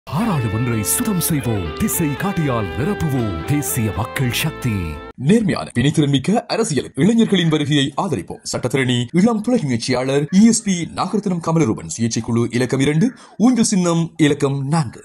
பாராளுமன்றை சுத்தம் செய்வோம் திசை காட்டியால் நிரப்புவோம் தேசிய மக்கள் சக்தி நேர்மையான வினைத்திறன் மிக்க அரசியல் இளைஞர்களின் வருகையை ஆதரிப்போம் சட்டத்திரணி இளம் துறை முயற்சியாளர் இஎஸ்பி நாகரத்னம் கமலரூபன் சுயேட்சை குழு இலக்கம் இரண்டு ஊஞ்சல் சின்னம் இலக்கம் நான்கு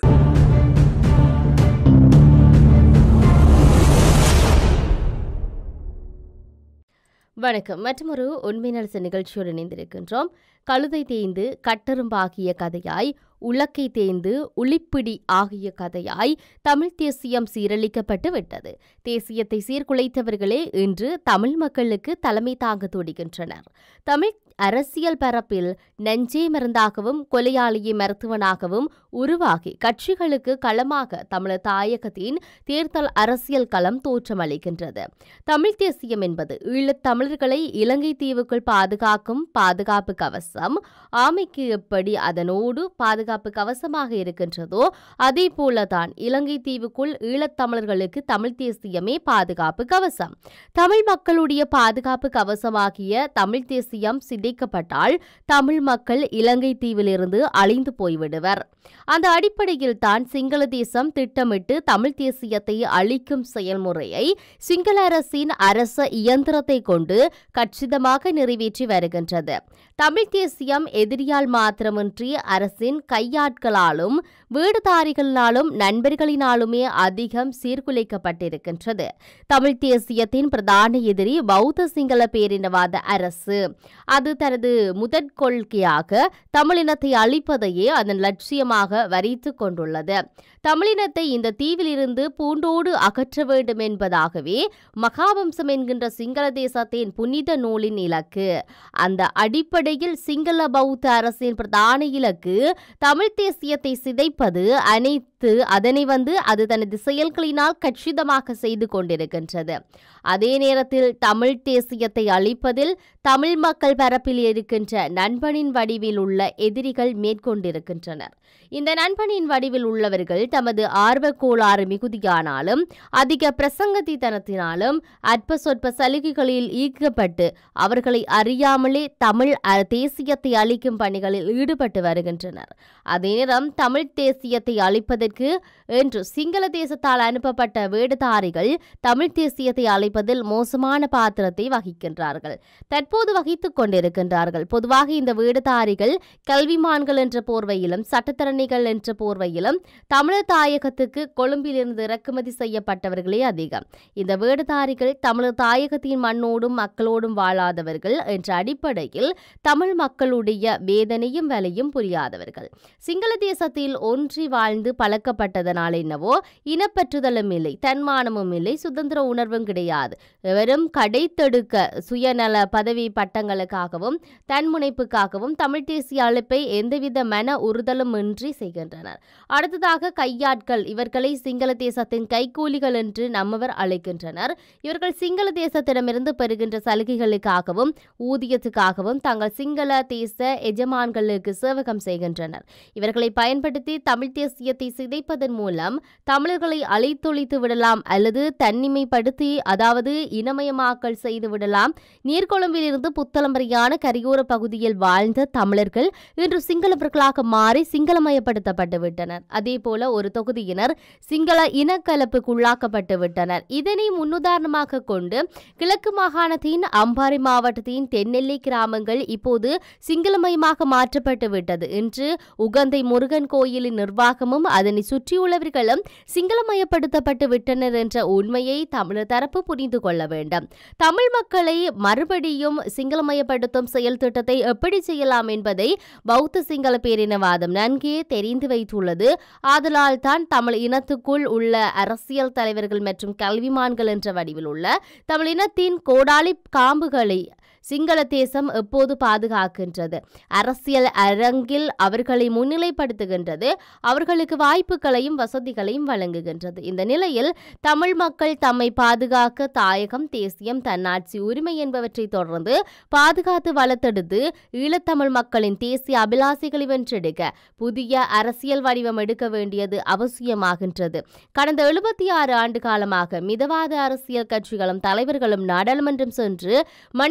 வணக்கம் மற்றொரு உண்மை நலச நிகழ்ச்சியோடு இணைந்திருக்கின்றோம் கழுதை தேய்ந்து கட்டெரும்பாகிய கதையாய் உலக்கை தேய்ந்து உளிப்பிடி ஆகிய கதையாய் தமிழ் தேசியம் சீரழிக்கப்பட்டு விட்டது தேசியத்தை சீர்குலைத்தவர்களே இன்று தமிழ் மக்களுக்கு தலைமை தாங்க துடிக்கின்றனர் தமிழ் அரசியல் பரப்பில் நெஞ்சே மருந்தாகவும் கொலையாளியை மருத்துவனாகவும் உருவாகி கட்சிகளுக்கு களமாக தமிழர் தாயகத்தின் தேர்தல் அரசியல் களம் தோற்றமளிக்கின்றது தமிழ் தேசியம் என்பது ஈழத் தமிழர்களை இலங்கை தீவுக்குள் பாதுகாக்கும் பாதுகாப்பு கவசம் ஆமைக்கு எப்படி அதனோடு பாதுகாப்பு கவசமாக இருக்கின்றதோ அதே போலதான் இலங்கை தீவுக்குள் ஈழத் தமிழர்களுக்கு தமிழ் தேசியமே பாதுகாப்பு கவசம் தமிழ் மக்களுடைய பாதுகாப்பு கவசமாகிய தமிழ் தேசியம் சிதைக்கப்பட்டால் தமிழ் மக்கள் இலங்கை தீவிலிருந்து அழிந்து போய்விடுவர் அந்த அடிப்படையில் தான் சிங்கள தேசம் திட்டமிட்டு தமிழ் தேசியத்தை அழிக்கும் செயல்முறையை சிங்கள அரசின் அரச இயந்திரத்தை கொண்டு கச்சிதமாக நிறைவேற்றி வருகின்றது தமிழ் தேசியம் எதிரியால் மாத்திரமின்றி அரசின் கையாட்களாலும் வீடுதாரிகளினாலும் நண்பர்களினாலுமே அதிகம் சீர்குலைக்கப்பட்டிருக்கின்றது தமிழ் தேசியத்தின் பிரதான எதிரி பௌத்த சிங்கள பேரினவாத அரசு அது தனது முதற் கொள்கையாக தமிழினத்தை அழிப்பதையே அதன் லட்சியமாக வரித்து கொண்டுள்ளது தமிழினத்தை இந்த தீவிலிருந்து பூண்டோடு அகற்ற வேண்டும் என்பதாகவே மகாவம்சம் என்கின்ற சிங்கள தேசத்தின் புனித நூலின் இலக்கு அந்த அடிப்படையில் சிங்கள பௌத்த அரசின் பிரதான இலக்கு தமிழ் தேசியத்தை சிதைப்பது அனைத்து அதனை வந்து அது தனது செயல்களினால் கச்சிதமாக செய்து கொண்டிருக்கின்றது அதே நேரத்தில் தமிழ் தேசியத்தை அழிப்பதில் தமிழ் மக்கள் பரப்பில் இருக்கின்ற நண்பனின் வடிவில் உள்ள எதிரிகள் மேற்கொண்டிருக்கின்றனர் இந்த நண்பனின் வடிவில் உள்ளவர்கள் தமது ஆர்வ கோளாறு மிகுதியானாலும் அதிக பிரசங்கத்தித்தனத்தினாலும் அற்ப சொற்ப சலுகைகளில் ஈர்க்கப்பட்டு அவர்களை அறியாமலே தமிழ் அ- தேசியத்தை அழிக்கும் பணிகளில் ஈடுபட்டு வருகின்றனர் அதே நேரம் தமிழ் தேசியத்தை அழிப்பதற்கு என்று சிங்கள தேசத்தால் அனுப்பப்பட்ட வேடுதாரிகள் தமிழ் தேசியத்தை அழைப்பதில் மோசமான பாத்திரத்தை வகிக்கின்றார்கள் தற்போது வகித்துக் கொண்டிருக்கின்றார்கள் பொதுவாக இந்த வேடுதாரிகள் கல்விமான்கள் என்ற போர்வையிலும் சட்டத்தரணிகள் என்ற போர்வையிலும் தமிழர் தாயகத்துக்கு கொழும்பிலிருந்து இறக்குமதி செய்யப்பட்டவர்களே அதிகம் இந்த வேடுதாரிகள் தமிழர் தாயகத்தின் மண்ணோடும் மக்களோடும் வாழாதவர்கள் என்ற அடிப்படையில் தமிழ் மக்களுடைய வேதனையும் வலையும் புரியாதவர்கள் சிங்கள தேசத்தில் ஒன்றி வாழ்ந்து பழக்கப்பட்டதனால் என்னவோ இனப்பற்றுதலும் இல்லை தன்மானமும் இல்லை சுதந்திர உணர்வும் கிடையாது வெறும் கடைத்தெடுக்க சுயநல பதவி பட்டங்களுக்காகவும் தன்முனைப்புக்காகவும் தமிழ் தேசிய அழைப்பை எந்தவித மன உறுதலும் இன்றி செய்கின்றனர் அடுத்ததாக கையாட்கள் இவர்களை சிங்கள தேசத்தின் கைக்கூலிகள் என்று நம்மவர் அழைக்கின்றனர் இவர்கள் சிங்கள தேசத்திடமிருந்து பெறுகின்ற சலுகைகளுக்காகவும் ஊதியத்துக்காகவும் தங்கள் சிங்கள தேச எஜமான்களுக்கு சேவகம் செய்கின்றனர் இவர்களை பயன்படுத்தி தமிழ் தேசியத்தை சிதைப்பதன் மூலம் தமிழர்களை அழைத்தொழித்து விடலாம் அல்லது தன்னிமைப்படுத்தி அதாவது இனமயமாக்கல் செய்து விடலாம் நீர்கொழும்பிலிருந்து புத்தளம்பரியான கரையோர பகுதியில் வாழ்ந்த தமிழர்கள் இன்று சிங்களவர்களாக மாறி சிங்களமயப்படுத்தப்பட்டு விட்டனர் அதே போல ஒரு தொகுதியினர் சிங்கள இனக்கலப்புக்குள்ளாக்கப்பட்டு விட்டனர் இதனை முன்னுதாரணமாக கொண்டு கிழக்கு மாகாணத்தின் அம்பாறை மாவட்டத்தின் தென்னெல்லை கிராமங்கள் இப்போது சிங்களமயமாக மாற்றப்பட்டு விட்டது இன்று உகந்தை முருகன் கோயிலின் நிர்வாகமும் அதனை சுற்றியுள்ளவர்களும் சிங்களமயப்படுத்தப்பட்டு விட்டனர் என்ற உண்மையை தமிழர் தரப்பு புரிந்து கொள்ள வேண்டும் தமிழ் மக்களை மறுபடியும் சிங்களமயப்படுத்தும் செயல் திட்டத்தை எப்படி செய்யலாம் என்பதை பௌத்த சிங்கள பேரினவாதம் நன்கே தெரிந்து வைத்துள்ளது ஆதலால் தான் தமிழ் இனத்துக்குள் உள்ள அரசியல் தலைவர்கள் மற்றும் கல்விமான்கள் என்ற வடிவில் உள்ள தமிழ் இனத்தின் கோடாளி காம்புகளை சிங்கள தேசம் எப்போது பாதுகாக்கின்றது அரசியல் அரங்கில் அவர்களை முன்னிலைப்படுத்துகின்றது அவர்களுக்கு வாய்ப்புகளையும் வசதிகளையும் வழங்குகின்றது இந்த நிலையில் தமிழ் மக்கள் தம்மை பாதுகாக்க தாயகம் தேசியம் தன்னாட்சி உரிமை என்பவற்றை தொடர்ந்து பாதுகாத்து வளர்த்தெடுத்து ஈழத்தமிழ் மக்களின் தேசிய அபிலாசைகளை வென்றெடுக்க புதிய அரசியல் வடிவம் எடுக்க வேண்டியது அவசியமாகின்றது கடந்த எழுபத்தி ஆறு ஆண்டு காலமாக மிதவாத அரசியல் கட்சிகளும் தலைவர்களும் நாடாளுமன்றம் சென்று மணிக்கணக்கான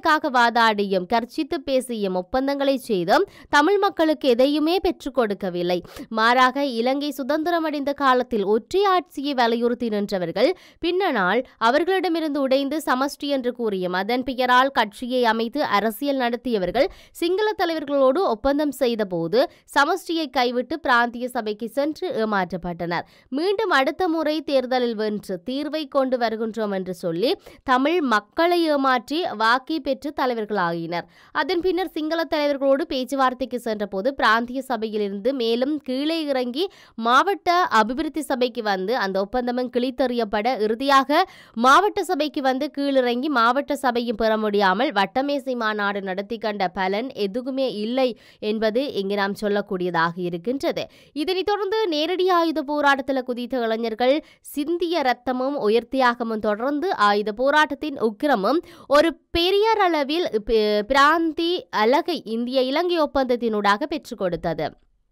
தமிழுக்காக வாதாடியும் கர்ச்சித்து பேசியும் ஒப்பந்தங்களை செய்தும் தமிழ் மக்களுக்கு எதையுமே பெற்றுக் கொடுக்கவில்லை மாறாக இலங்கை சுதந்திரமடைந்த காலத்தில் ஒற்றை ஆட்சியை வலியுறுத்தி நின்றவர்கள் பின்னனால் அவர்களிடமிருந்து உடைந்து சமஷ்டி என்று கூறியும் அதன் பெயரால் கட்சியை அமைத்து அரசியல் நடத்தியவர்கள் சிங்கள தலைவர்களோடு ஒப்பந்தம் செய்தபோது சமஷ்டியை கைவிட்டு பிராந்திய சபைக்கு சென்று ஏமாற்றப்பட்டனர் மீண்டும் அடுத்த முறை தேர்தலில் வென்று தீர்வை கொண்டு வருகின்றோம் என்று சொல்லி தமிழ் மக்களை ஏமாற்றி வாக்கி பெற்று தலைவர்களாகினர் அதன் பின்னர் சிங்கள தலைவர்களோடு பேச்சுவார்த்தைக்கு சென்றபோது பிராந்திய சபையிலிருந்து மேலும் கீழே இறங்கி மாவட்ட அபிவிருத்தி சபைக்கு வந்து அந்த ஒப்பந்தமும் கிழித்தெறியப்பட இறுதியாக மாவட்ட சபைக்கு வந்து கீழிறங்கி மாவட்ட சபையும் பெற முடியாமல் வட்டமேசை மாநாடு நடத்தி கண்ட பலன் எதுவுமே இல்லை என்பது இங்கு நாம் சொல்லக்கூடியதாக இருக்கின்றது இதனைத் தொடர்ந்து நேரடி ஆயுத போராட்டத்தில் குதித்த இளைஞர்கள் சிந்திய ரத்தமும் உயர்த்தியாகமும் தொடர்ந்து ஆயுத போராட்டத்தின் உக்கிரமும் ஒரு பெரியர் அளவில் பி- பிராந்தி அலகை இந்திய இலங்கை ஒப்பந்தத்தினூடாக பெற்றுக் கொடுத்தது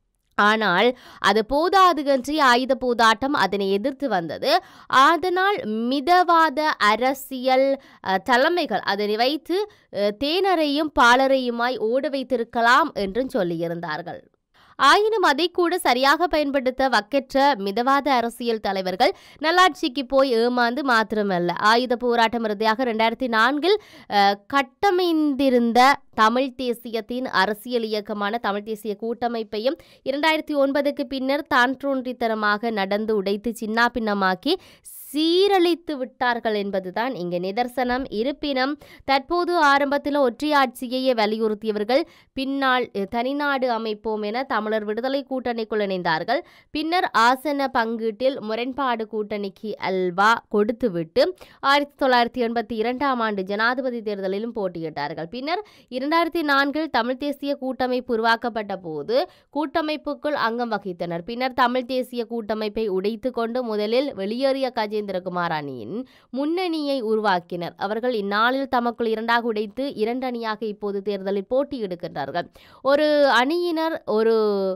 ஆனால் அது போதாது என்று ஆயுத போராட்டம் அதனை எதிர்த்து வந்தது அதனால் மிதவாத அரசியல் அஹ், தலைமைகள் அதனை வைத்து அஹ், தேனரையும் பாலரையுமாய் ஓட வைத்திருக்கலாம் என்றும் சொல்லியிருந்தார்கள் ஆயினும் அதை கூட சரியாக பயன்படுத்த வக்கற்ற மிதவாத அரசியல் தலைவர்கள் நல்லாட்சிக்கு போய் ஏமாந்து மாத்திரமல்ல ஆயுத போராட்டம் இறுதியாக ரெண்டாயிரத்தி நான்கில் அஹ், கட்டமைந்திருந்த தமிழ் தேசியத்தின் அரசியல் இயக்கமான தமிழ் தேசிய கூட்டமைப்பையும் இரண்டாயிரத்தி ஒன்பதுக்கு பின்னர் தான் தோன்றித்தனமாக நடந்து உடைத்து சின்னாபின்னமாக்கி சீரழித்து விட்டார்கள் என்பதுதான் இங்கு நிதர்சனம் இருப்பினும் தற்போது ஆரம்பத்தில் ஒற்றையாட்சியையே வலியுறுத்தியவர்கள் பின்னால் அஹ், தனிநாடு அமைப்போம் என தமிழர் விடுதலை கூட்டணிக்குள் இணைந்தார்கள் பின்னர் ஆசன பங்கீட்டில் முரண்பாடு கூட்டணிக்கு அல்வா கொடுத்துவிட்டு ஆயிரத்தி தொள்ளாயிரத்தி எண்பத்தி இரண்டாம் ஆண்டு ஜனாதிபதி தேர்தலிலும் போட்டியிட்டார்கள் பின்னர் இரண்டாயிரத்தி நான்கில் தமிழ் தேசிய கூட்டமைப்பு உருவாக்கப்பட்ட போது கூட்டமைப்புக்குள் அங்கம் வகித்தனர் பின்னர் தமிழ் தேசிய கூட்டமைப்பை உடைத்து கொண்டு முதலில் வெளியேறிய கஜேந்திரகுமார் அணியின் முன்னணியை உருவாக்கினர் அவர்கள் இந்நாளில் தமக்குள் இரண்டாக உடைத்து இரண்டு அணியாக இப்போது தேர்தலில் போட்டியிடுகின்றார்கள் ஒரு அணியினர் ஒரு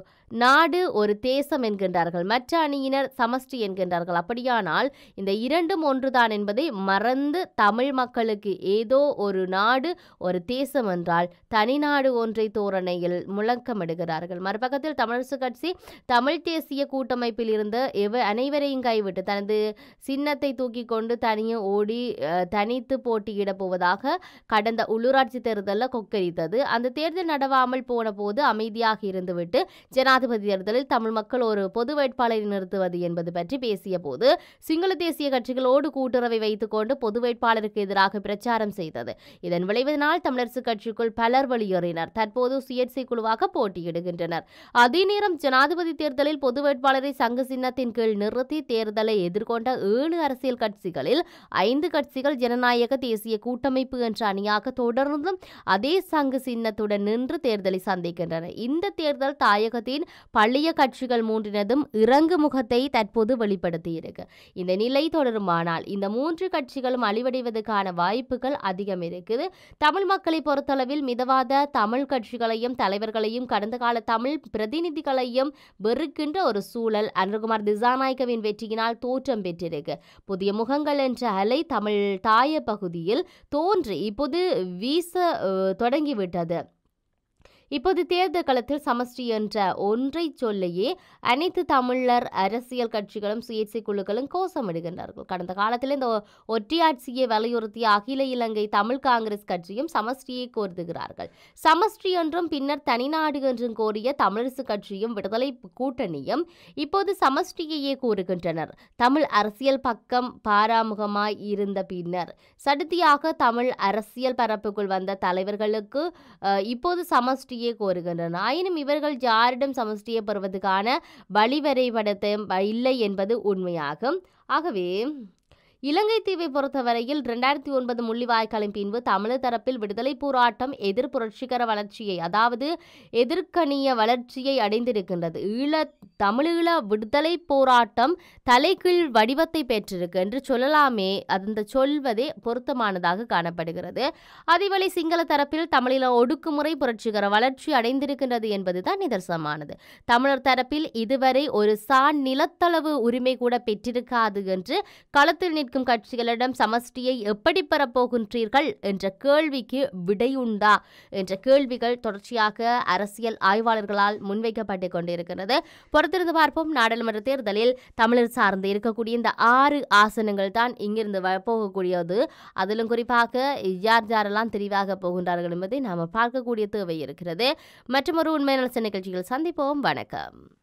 நாடு ஒரு தேசம் என்கின்றார்கள் மற்ற அணியினர் சமஷ்டி என்கின்றார்கள் அப்படியானால் இந்த இரண்டும் ஒன்றுதான் என்பதை மறந்து தமிழ் மக்களுக்கு ஏதோ ஒரு நாடு ஒரு தேசம் என்றால் தனிநாடு ஒன்றை தோரணையில் முழக்கமிடுகிறார்கள் மறுபக்கத்தில் தமிழரசு கட்சி தமிழ் தேசிய கூட்டமைப்பில் இருந்த எவ அனைவரையும் கைவிட்டு தனது சின்னத்தை தூக்கி கொண்டு தனியே ஓடி அஹ், தனித்து போட்டியிடப் போவதாக கடந்த உள்ளூராட்சி தேர்தலில் கொக்கரித்தது அந்த தேர்தல் நடவாமல் போன போது அமைதியாக இருந்துவிட்டு ஜனாதிபதி தேர்தலில் தமிழ் மக்கள் ஒரு பொது வேட்பாளரை நிறுத்துவது என்பது பற்றி பேசிய போது சிங்கள தேசிய கட்சிகளோடு கூட்டுறவை வைத்துக்கொண்டு பொது வேட்பாளருக்கு எதிராக பிரச்சாரம் செய்தது இதன் விளைவினால் தமிழரசு கட்சிக்குள் பலர் வெளியேறினர் தற்போது சுயேட்சை குழுவாக போட்டியிடுகின்றனர் அதே நேரம் ஜனாதிபதி தேர்தலில் பொது வேட்பாளரை சங்க சின்னத்தின் கீழ் நிறுத்தி தேர்தலை எதிர்கொண்ட ஏழு அரசியல் கட்சிகளில் ஐந்து கட்சிகள் ஜனநாயக தேசிய கூட்டமைப்பு என்ற அணியாக தொடர்ந்தும் அதே சங்கு சின்னத்துடன் நின்று தேர்தலை சந்திக்கின்றன இந்த தேர்தல் தாயகத்தின் பழைய கட்சிகள் மூன்றினதும் இறங்கு முகத்தை தற்போது வெளிப்படுத்தியிருக்கு இந்த நிலை தொடருமானால் இந்த மூன்று கட்சிகளும் அழிவடைவதற்கான வாய்ப்புகள் அதிகம் இருக்குது தமிழ் மக்களை பொறுத்தளவில் மிதவாத தமிழ் கட்சிகளையும் தலைவர்களையும் கடந்த கால தமிழ் பிரதிநிதிகளையும் வெறுக்கின்ற ஒரு சூழல் அனுகுமார் திசாநாயக்கவின் வெற்றியினால் தோற்றம் பெற்றிருக்கு புதிய முகங்கள் என்ற அலை தமிழ் தாய பகுதியில் தோன்றி இப்போது வீச அஹ், தொடங்கிவிட்டது இப்போது தேர்தல் களத்தில் சமஷ்டி என்ற ஒன்றை சொல்லியே அனைத்து தமிழர் அரசியல் கட்சிகளும் சுயேட்சை குழுக்களும் கோஷமிடுகின்றார்கள் கடந்த காலத்தில் இந்த ஒ- ஒற்றையாட்சியை வலியுறுத்திய அகில இலங்கை தமிழ் காங்கிரஸ் கட்சியும் சமஷ்டியை கோருகிறார்கள் சமஷ்டி என்றும் பின்னர் தனிநாடு என்றும் கோரிய தமிழரசு கட்சியும் விடுதலை கூட்டணியும் இப்போது சமஷ்டியையே கூறுகின்றனர் தமிழ் அரசியல் பக்கம் பாராமுகமாய் இருந்த பின்னர் சடுதியாக தமிழ் அரசியல் பரப்புக்குள் வந்த தலைவர்களுக்கு அஹ், இப்போது சமஷ்டியை கோருகின்றனர் ஆயினும் இவர்கள் யாரிடம் சமஷ்டியை பெறுவதற்கான வழிவரைபடத்தை இல்லை என்பது உண்மையாகும் ஆகவே இலங்கை தீவை பொறுத்தவரையில் ரெண்டாயிரத்தி ஒன்பது முள்ளிவாய்க்காலின் பின்பு தமிழர் தரப்பில் விடுதலை போராட்டம் எதிர் புரட்சிகர வளர்ச்சியை அதாவது எதிர்க்கணிய வளர்ச்சியை அடைந்திருக்கின்றது ஈழ தமிழீழ விடுதலை போராட்டம் தலைகீழ் வடிவத்தை பெற்றிருக்கு என்று சொல்லலாமே அந்த சொல்வதே பொருத்தமானதாக காணப்படுகிறது அதேவேளை சிங்கள தரப்பில் தமிழில ஒடுக்குமுறை புரட்சிகர வளர்ச்சி அடைந்திருக்கின்றது என்பதுதான் நிதர்சனமானது தமிழர் தரப்பில் இதுவரை ஒரு சான் நிலத்தளவு உரிமை கூட பெற்றிருக்காது என்று களத்தில் நிற்கும் நிற்கும் கட்சிகளிடம் சமஷ்டியை எப்படி பெறப்போகின்றீர்கள் என்ற கேள்விக்கு விடையுண்டா என்ற கேள்விகள் தொடர்ச்சியாக அரசியல் ஆய்வாளர்களால் முன்வைக்கப்பட்டு கொண்டிருக்கிறது பொறுத்திருந்து பார்ப்போம் நாடாளுமன்ற தேர்தலில் தமிழர் சார்ந்து இருக்கக்கூடிய இந்த ஆறு ஆசனங்கள் தான் இங்கிருந்து வ- போகக்கூடியது அதிலும் குறிப்பாக யார் யாரெல்லாம் தெரிவாக போகின்றார்கள் என்பதை நாம் பார்க்கக்கூடிய தேவை இருக்கிறது மற்றும் ஒரு உண்மையான நிகழ்ச்சியில் சந்திப்போம் வணக்கம்